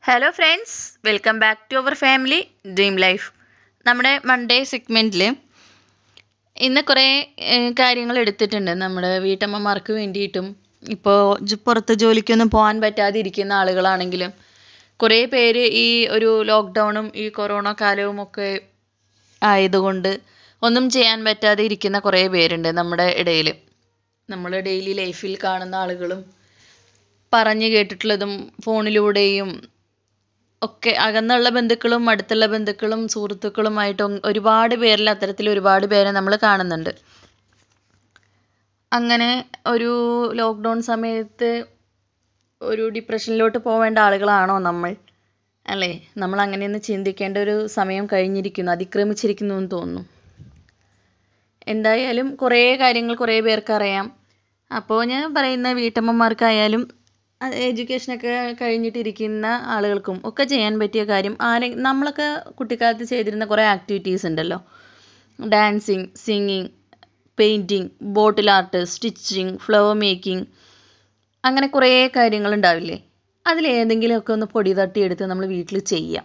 hello friends welcome back to our family dream life നമ്മുടെ Monday സെഗ്മെൻറ്റിൽ ഇന്ന് കുറേ ഏഹ്, കാര്യങ്ങൾ എടുത്തിട്ടുണ്ട് നമ്മുടെ വീട്ടമ്മമാർക്ക് വേണ്ടിയിട്ടും ഇപ്പോൾ ജ് പുറത്ത് ജോലിക്കൊന്നും പോകാൻ പറ്റാതെ ഇരിക്കുന്ന ആളുകളാണെങ്കിലും കുറേ പേര് ഈ ഒരു ലോക്ക്ഡൗണും ഈ കൊറോണ കാലവും ഒക്കെ ആയതുകൊണ്ട് ഒന്നും ചെയ്യാൻ പറ്റാതെ ഇരിക്കുന്ന കുറേ പേരുണ്ട് നമ്മുടെ ഇടയിൽ നമ്മൾ ഡെയിലി ലൈഫിൽ കാണുന്ന ആളുകളും പറഞ്ഞു കേട്ടിട്ടുള്ളതും ഫോണിലൂടെയും ഒക്കെ അകന്നുള്ള ബന്ധുക്കളും അടുത്തുള്ള ബന്ധുക്കളും സുഹൃത്തുക്കളുമായിട്ടും ഒരുപാട് പേരിൽ അത്തരത്തിൽ ഒരുപാട് പേരെ നമ്മൾ കാണുന്നുണ്ട് അങ്ങനെ ഒരു ലോക്ക്ഡൗൺ സമയത്ത് ഒരു ഡിപ്രഷനിലോട്ട് പോവേണ്ട ആളുകളാണോ നമ്മൾ അല്ലേ നമ്മൾ അങ്ങനെയൊന്ന് ചിന്തിക്കേണ്ട ഒരു സമയം കഴിഞ്ഞിരിക്കുന്നു അതിക്രമിച്ചിരിക്കുന്നു എന്ന് തോന്നുന്നു എന്തായാലും കുറേ കാര്യങ്ങൾ കുറേ പേർക്ക് അറിയാം അപ്പോൾ ഞാൻ പറയുന്ന വീട്ടമ്മമാർക്കായാലും എഡ്യൂക്കേഷനൊക്കെ കഴിഞ്ഞിട്ടിരിക്കുന്ന ആളുകൾക്കും ഒക്കെ ചെയ്യാൻ പറ്റിയ കാര്യം ആരെ നമ്മളൊക്കെ കുട്ടിക്കാലത്ത് ചെയ്തിരുന്ന കുറേ ആക്ടിവിറ്റീസ് ഉണ്ടല്ലോ dancing singing painting bottle art stitching flower making അങ്ങനെ കുറേ കാര്യങ്ങളുണ്ടാവില്ലേ അതിലേതെങ്കിലുമൊക്കെ ഒന്ന് പൊടി തട്ടിയെടുത്ത് നമ്മൾ വീട്ടിൽ ചെയ്യാം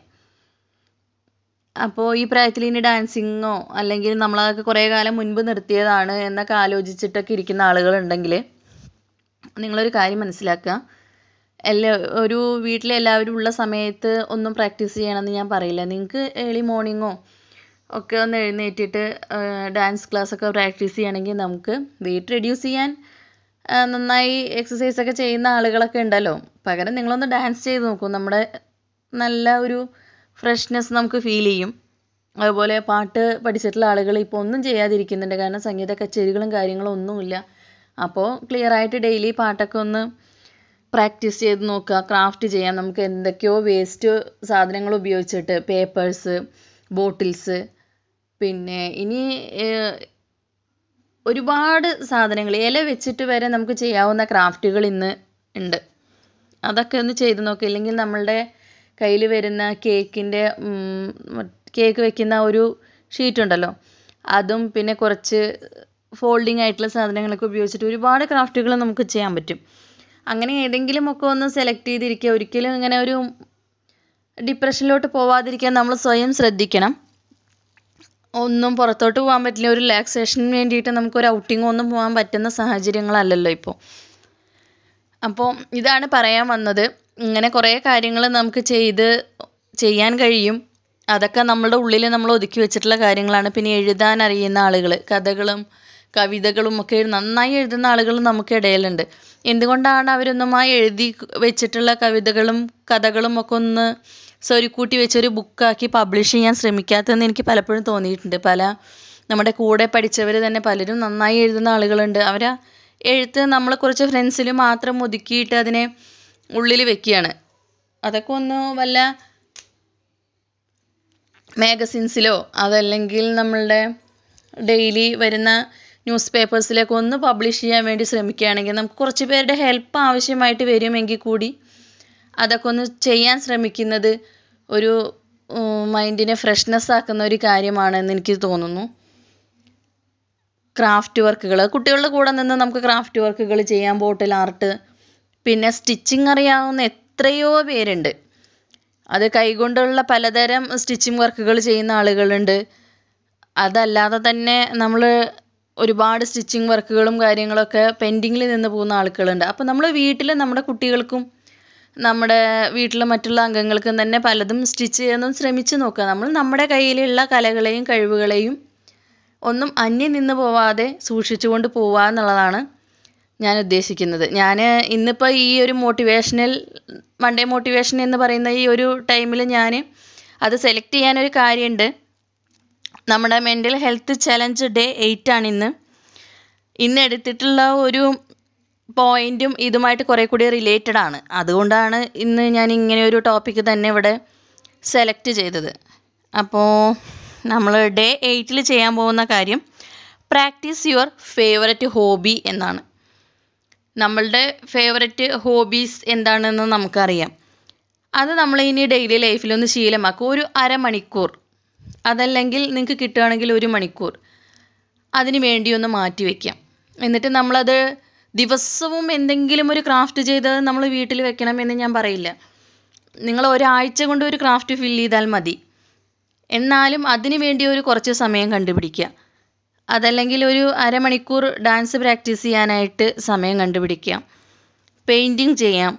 അപ്പോൾ ഈ പ്രായത്തിൽ ഇനി ഡാൻസിങ്ങോ അല്ലെങ്കിൽ നമ്മളതൊക്കെ കുറേ കാലം മുൻപ് നിർത്തിയതാണ് എന്നൊക്കെ ആലോചിച്ചിട്ടൊക്കെ ഇരിക്കുന്ന ആളുകളുണ്ടെങ്കിൽ നിങ്ങളൊരു കാര്യം മനസ്സിലാക്കുക എല്ലാ ഒരു വീട്ടിലെ എല്ലാവരും ഉള്ള സമയത്ത് ഒന്നും പ്രാക്ടീസ് ചെയ്യണമെന്ന് ഞാൻ പറയില്ല നിങ്ങൾക്ക് ഏർലി മോർണിംഗോ ഒക്കെ ഒന്ന് എഴുന്നേറ്റിട്ട് ഡാൻസ് ക്ലാസ് ഒക്കെ പ്രാക്ടീസ് ചെയ്യണമെങ്കിൽ നമുക്ക് വെയിറ്റ് റെഡ്യൂസ് ചെയ്യാൻ ആ, നന്നായി എക്സസൈസ് ഒക്കെ ചെയ്യുന്ന ആളുകളൊക്കെ ഉണ്ടല്ലോ പകരം നിങ്ങളൊന്ന് ഡാൻസ് ചെയ്ത് നോക്കൂ നമ്മുടെ നല്ല ഒരു ഫ്രഷ്നെസ് നമുക്ക് ഫീൽ ചെയ്യും അതുപോലെ പാട്ട് പഠിച്ചിട്ടുള്ള ആളുകൾ ഇപ്പോൾ ഒന്നും ചെയ്യാതിരിക്കുന്നുണ്ട് കാരണം സംഗീത കച്ചേരികളും കാര്യങ്ങളും ഒന്നുമില്ല അപ്പോൾ ക്ലിയർ ആയിട്ട് ഡെയിലി പാട്ടൊക്കെ ഒന്ന് പ്രാക്ടീസ് ചെയ്ത് നോക്കുക ക്രാഫ്റ്റ് ചെയ്യാം നമുക്ക് എന്തൊക്കെയോ വേസ്റ്റ് സാധനങ്ങൾ ഉപയോഗിച്ചിട്ട് പേപ്പേഴ്സ് ബോട്ടിൽസ് പിന്നെ ഇനി ഏഹ്, ഒരുപാട് സാധനങ്ങൾ ഇല വെച്ചിട്ട് വരെ നമുക്ക് ചെയ്യാവുന്ന ക്രാഫ്റ്റുകൾ ഇന്ന് ഉണ്ട് അതൊക്കെ ഒന്ന് ചെയ്ത് നോക്കുക ഇല്ലെങ്കിൽ നമ്മളുടെ കയ്യിൽ വരുന്ന കേക്കിൻ്റെ കേക്ക് വെക്കുന്ന ഒരു ഷീറ്റ് ഉണ്ടല്ലോ അതും പിന്നെ കുറച്ച് ഫോൾഡിങ് ആയിട്ടുള്ള സാധനങ്ങളൊക്കെ ഉപയോഗിച്ചിട്ട് ഒരുപാട് ക്രാഫ്റ്റുകൾ നമുക്ക് ചെയ്യാൻ പറ്റും അങ്ങനെ ഏതെങ്കിലും ഒക്കെ ഒന്ന് സെലക്ട് ചെയ്തിരിക്കുക ഒരിക്കലും ഇങ്ങനെ ഒരു ഡിപ്രഷനിലോട്ട് പോവാതിരിക്കാൻ നമ്മൾ സ്വയം ശ്രദ്ധിക്കണം ഒന്നും പുറത്തോട്ട് പോകാൻ പറ്റില്ല ഒരു റിലാക്സേഷന് വേണ്ടിയിട്ട് നമുക്കൊരു ഔട്ടിംഗ് ഒന്നും പോകാൻ പറ്റുന്ന സാഹചര്യങ്ങളല്ലല്ലോ ഇപ്പോൾ അപ്പോൾ ഇതാണ് പറയാൻ വന്നത് ഇങ്ങനെ കുറേ കാര്യങ്ങൾ നമുക്ക് ചെയ്ത് ചെയ്യാൻ കഴിയും അതൊക്കെ നമ്മുടെ ഉള്ളിൽ നമ്മൾ ഒതുക്കി വെച്ചിട്ടുള്ള കാര്യങ്ങളാണ് പിന്നെ എഴുതാൻ അറിയുന്ന ആളുകൾ കഥകളും കവിതകളും ഒക്കെ നന്നായി എഴുതുന്ന ആളുകൾ നമുക്ക് ഇടയിലുണ്ട് എന്തുകൊണ്ടാണ് അവരൊന്നുമായി എഴുതി വെച്ചിട്ടുള്ള കവിതകളും കഥകളും ഒക്കെ ഒന്ന് സ്വരുക്കൂട്ടി വെച്ചൊരു ബുക്കാക്കി പബ്ലിഷ് ചെയ്യാൻ ശ്രമിക്കാത്തതെന്ന് എനിക്ക് പലപ്പോഴും തോന്നിയിട്ടുണ്ട് പല നമ്മുടെ കൂടെ പഠിച്ചവർ തന്നെ പലരും നന്നായി എഴുതുന്ന ആളുകളുണ്ട് അവരാ എഴുത്ത് നമ്മൾ കുറച്ച് ഫ്രണ്ട്സിൽ മാത്രം ഒതുക്കിയിട്ട് അതിനെ ഉള്ളിൽ വെക്കുകയാണ് അതൊക്കെ ഒന്ന് വല്ല മാഗസിൻസിലോ അതല്ലെങ്കിൽ നമ്മളുടെ ഡെയിലി വരുന്ന ന്യൂസ് പേപ്പേഴ്സിലൊക്കെ ഒന്ന് പബ്ലിഷ് ചെയ്യാൻ വേണ്ടി ശ്രമിക്കുകയാണെങ്കിൽ നമുക്ക് കുറച്ച് പേരുടെ ഹെൽപ്പ് ആവശ്യമായിട്ട് വരുമെങ്കിൽ കൂടി അതൊക്കെ ഒന്ന് ചെയ്യാൻ ശ്രമിക്കുന്നത് ഒരു മൈൻഡിനെ ഫ്രഷ്നെസ് ആക്കുന്ന ഒരു കാര്യമാണെന്ന് എനിക്ക് തോന്നുന്നു ക്രാഫ്റ്റ് വർക്കുകൾ കുട്ടികളുടെ കൂടെ നിന്ന് നമുക്ക് ക്രാഫ്റ്റ് വർക്കുകൾ ചെയ്യാം ബോട്ടിൽ ആർട്ട് പിന്നെ സ്റ്റിച്ചിങ് അറിയാവുന്ന എത്രയോ പേരുണ്ട് അത് കൈകൊണ്ടുള്ള പലതരം സ്റ്റിച്ചിങ് വർക്കുകൾ ചെയ്യുന്ന ആളുകളുണ്ട് അതല്ലാതെ തന്നെ നമ്മൾ ഒരുപാട് സ്റ്റിച്ചിങ് വർക്കുകളും കാര്യങ്ങളൊക്കെ പെൻഡിങ്ങിൽ നിന്ന് പോകുന്ന ആളുകളുണ്ട് അപ്പോൾ നമ്മൾ വീട്ടിൽ നമ്മുടെ കുട്ടികൾക്കും നമ്മുടെ വീട്ടിലെ മറ്റുള്ള അംഗങ്ങൾക്കും തന്നെ പലതും സ്റ്റിച്ച് ചെയ്യാനും ശ്രമിച്ചു നോക്കുക നമ്മൾ നമ്മുടെ കയ്യിലുള്ള കലകളെയും കഴിവുകളെയും ഒന്നും അന്യം നിന്ന് പോവാതെ സൂക്ഷിച്ചുകൊണ്ട് പോവുക എന്നുള്ളതാണ് ഞാൻ ഉദ്ദേശിക്കുന്നത് ഞാൻ ഇന്നിപ്പോൾ ഈ ഒരു മോട്ടിവേഷണൽ മൺഡേ മോട്ടിവേഷൻ എന്ന് പറയുന്ന ഈ ഒരു ടൈമിൽ ഞാൻ അത് സെലക്ട് ചെയ്യാനൊരു കാര്യമുണ്ട് നമ്മുടെ mental health challenge day eight ആണ് ഇന്ന് ഇന്ന് എടുത്തിട്ടുള്ള ഒരു പോയിന്റും ഇതുമായിട്ട് കുറേ കൂടി റിലേറ്റഡ് ആണ് അതുകൊണ്ടാണ് ഇന്ന് ഞാൻ ഇങ്ങനെ ഒരു ടോപ്പിക്ക് തന്നെ ഇവിടെ സെലക്ട് ചെയ്തത് അപ്പോൾ നമ്മൾ ഡേ എയ്റ്റിൽ ചെയ്യാൻ പോകുന്ന കാര്യം പ്രാക്ടീസ് യുവർ ഫേവററ്റ് ഹോബി എന്നാണ് നമ്മളുടെ ഫേവററ്റ് ഹോബീസ് എന്താണെന്ന് നമുക്കറിയാം അത് നമ്മൾ ഇനി ഡെയിലി ലൈഫിലൊന്ന് ശീലമാക്കുക ഒരു അരമണിക്കൂർ അതല്ലെങ്കിൽ നിങ്ങൾക്ക് കിട്ടുകയാണെങ്കിൽ ഒരു മണിക്കൂർ അതിന് വേണ്ടി ഒന്ന് മാറ്റി വയ്ക്കാം എന്നിട്ട് നമ്മളത് ദിവസവും എന്തെങ്കിലും ഒരു ക്രാഫ്റ്റ് ചെയ്തത് നമ്മൾ വീട്ടിൽ വെക്കണം എന്ന് ഞാൻ പറയില്ല നിങ്ങൾ ഒരാഴ്ച കൊണ്ട് ഒരു ക്രാഫ്റ്റ് ഫില്ല് ചെയ്താൽ മതി എന്നാലും അതിന് വേണ്ടി ഒരു കുറച്ച് സമയം കണ്ടുപിടിക്കുക അതല്ലെങ്കിൽ ഒരു അരമണിക്കൂർ ഡാൻസ് പ്രാക്ടീസ് ചെയ്യാനായിട്ട് സമയം കണ്ടുപിടിക്കുക പെയിൻറ്റിങ് ചെയ്യാം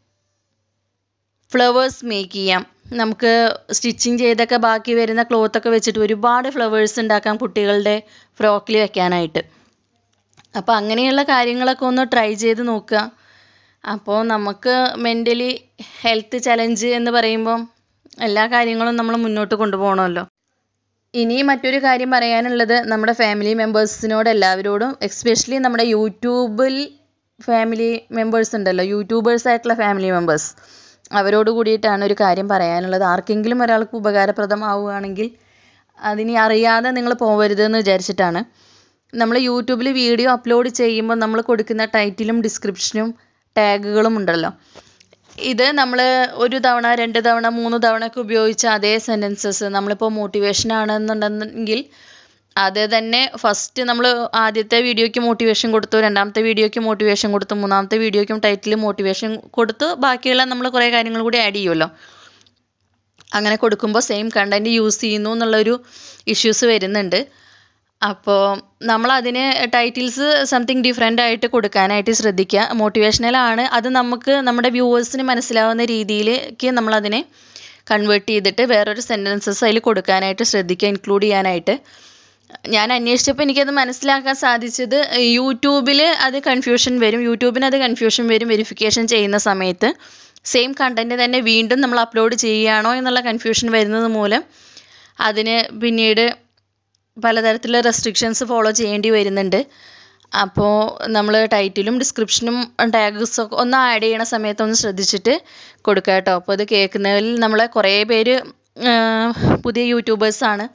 ഫ്ലവേഴ്സ് മേക്ക് ചെയ്യാം നമുക്ക് സ്റ്റിച്ചിങ് ചെയ്തൊക്കെ ബാക്കി വരുന്ന ക്ലോത്തൊക്കെ വെച്ചിട്ട് ഒരുപാട് ഫ്ലവേഴ്സ് ഉണ്ടാക്കാം കുട്ടികളുടെ ഫ്രോക്കിൽ വെക്കാനായിട്ട് അപ്പോൾ അങ്ങനെയുള്ള കാര്യങ്ങളൊക്കെ ഒന്ന് ട്രൈ ചെയ്ത് നോക്കുക അപ്പോൾ നമുക്ക് മെൻ്റലി ഹെൽത്ത് ചലഞ്ച് എന്ന് പറയുമ്പം എല്ലാ കാര്യങ്ങളും നമ്മൾ മുന്നോട്ട് കൊണ്ടുപോകണമല്ലോ ഇനി മറ്റൊരു കാര്യം പറയാനുള്ളത് നമ്മുടെ ഫാമിലി മെമ്പേഴ്സിനോട് എല്ലാവരോടും എക്സ്പെഷ്യലി നമ്മുടെ യൂട്യൂബിൽ ഫാമിലി മെമ്പേഴ്സ് ഉണ്ടല്ലോ യൂട്യൂബേഴ്സ് ആയിട്ടുള്ള ഫാമിലി മെമ്പേഴ്സ് അവരോട് കൂടിയിട്ടാണ് ഒരു കാര്യം പറയാനുള്ളത് ആർക്കെങ്കിലും ഒരാൾക്ക് ഉപകാരപ്രദമാവുകയാണെങ്കിൽ അതിനി അറിയാതെ നിങ്ങൾ പോകരുതെന്ന് വിചാരിച്ചിട്ടാണ് നമ്മൾ യൂട്യൂബിൽ വീഡിയോ അപ്ലോഡ് ചെയ്യുമ്പോൾ നമ്മൾ കൊടുക്കുന്ന ടൈറ്റിലും ഡിസ്ക്രിപ്ഷനും ടാഗുകളും ഉണ്ടല്ലോ ഇത് നമ്മൾ ഒരു തവണ രണ്ട് തവണ മൂന്ന് തവണ ഒക്കെ ഉപയോഗിച്ച അതേ സെൻറ്റൻസസ് നമ്മളിപ്പോൾ മോട്ടിവേഷൻ ആണെന്നുണ്ടെങ്കിൽ അത് തന്നെ ഫസ്റ്റ് നമ്മൾ ആദ്യത്തെ വീഡിയോയ്ക്ക് മോട്ടിവേഷൻ കൊടുത്തു രണ്ടാമത്തെ വീഡിയോയ്ക്ക് മോട്ടിവേഷൻ കൊടുത്തു മൂന്നാമത്തെ വീഡിയോയ്ക്കും ടൈറ്റിൽ മോട്ടിവേഷൻ കൊടുത്തു ബാക്കിയുള്ള നമ്മൾ കുറേ കാര്യങ്ങൾ കൂടി ആഡ് ചെയ്യുമല്ലോ അങ്ങനെ കൊടുക്കുമ്പോൾ സെയിം കണ്ടൻറ്റ് യൂസ് ചെയ്യുന്നു എന്നുള്ളൊരു ഇഷ്യൂസ് വരുന്നുണ്ട് അപ്പോൾ നമ്മളതിന് ടൈറ്റിൽസ് സംതിങ് ഡിഫറെൻ്റ് ആയിട്ട് കൊടുക്കാനായിട്ട് ശ്രദ്ധിക്കുക മോട്ടിവേഷണലാണ് അത് നമുക്ക് നമ്മുടെ വ്യൂവേഴ്സിന് മനസ്സിലാവുന്ന രീതിയിലേക്ക് നമ്മളതിനെ കൺവേർട്ട് ചെയ്തിട്ട് വേറൊരു സെൻറ്റൻസസ് അതിൽ കൊടുക്കാനായിട്ട് ശ്രദ്ധിക്കുക ഇൻക്ലൂഡ് ചെയ്യാനായിട്ട് ഞാൻ അന്വേഷിച്ചപ്പോൾ എനിക്കത് മനസ്സിലാക്കാൻ സാധിച്ചത് യൂട്യൂബിൽ അത് കൺഫ്യൂഷൻ വരും യൂട്യൂബിന് അത് കൺഫ്യൂഷൻ വരും വെരിഫിക്കേഷൻ ചെയ്യുന്ന സമയത്ത് സെയിം കണ്ടൻറ്റ് തന്നെ വീണ്ടും നമ്മൾ അപ്ലോഡ് ചെയ്യുകയാണോ എന്നുള്ള കൺഫ്യൂഷൻ വരുന്നത് മൂലം അതിന് പിന്നീട് പലതരത്തിലുള്ള റെസ്ട്രിക്ഷൻസ് ഫോളോ ചെയ്യേണ്ടി വരുന്നുണ്ട് അപ്പോൾ നമ്മൾ ടൈറ്റിലും ഡിസ്ക്രിപ്ഷനും ടാഗ്സും ഒക്കെ ഒന്ന് ആഡ് ചെയ്യണ സമയത്ത് ഒന്ന് ശ്രദ്ധിച്ചിട്ട് കൊടുക്കുക കേട്ടോ അപ്പോൾ ഇത് കേൾക്കുന്നതിൽ നമ്മളെ കുറേ പേര് പുതിയ യൂട്യൂബേഴ്സാണ്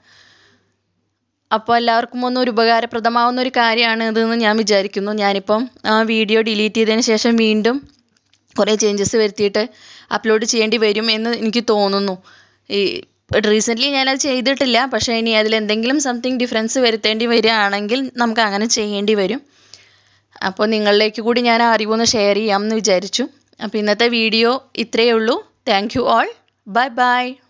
അപ്പോൾ എല്ലാവർക്കും ഒന്ന് ഒരു ഉപകാരപ്രദമാവുന്ന ഒരു കാര്യമാണ് ഇതെന്ന് ഞാൻ വിചാരിക്കുന്നു ഞാനിപ്പം ആ വീഡിയോ ഡിലീറ്റ് ചെയ്തതിന് ശേഷം വീണ്ടും കുറേ ചേഞ്ചസ് വരുത്തിയിട്ട് അപ്ലോഡ് ചെയ്യേണ്ടി വരും എന്ന് എനിക്ക് തോന്നുന്നു ഈ റീസെൻ്റ്ലി ഞാനത് ചെയ്തിട്ടില്ല പക്ഷേ ഇനി അതിൽ എന്തെങ്കിലും സംതിങ് ഡിഫറൻസ് വരുത്തേണ്ടി വരികയാണെങ്കിൽ നമുക്ക് അങ്ങനെ ചെയ്യേണ്ടി വരും അപ്പോൾ നിങ്ങളിലേക്ക് കൂടി ഞാൻ ആ അറിവൊന്ന് ഷെയർ ചെയ്യാമെന്ന് വിചാരിച്ചു അപ്പോൾ ഇന്നത്തെ വീഡിയോ ഇത്രയേ ഉള്ളൂ thank you all bye by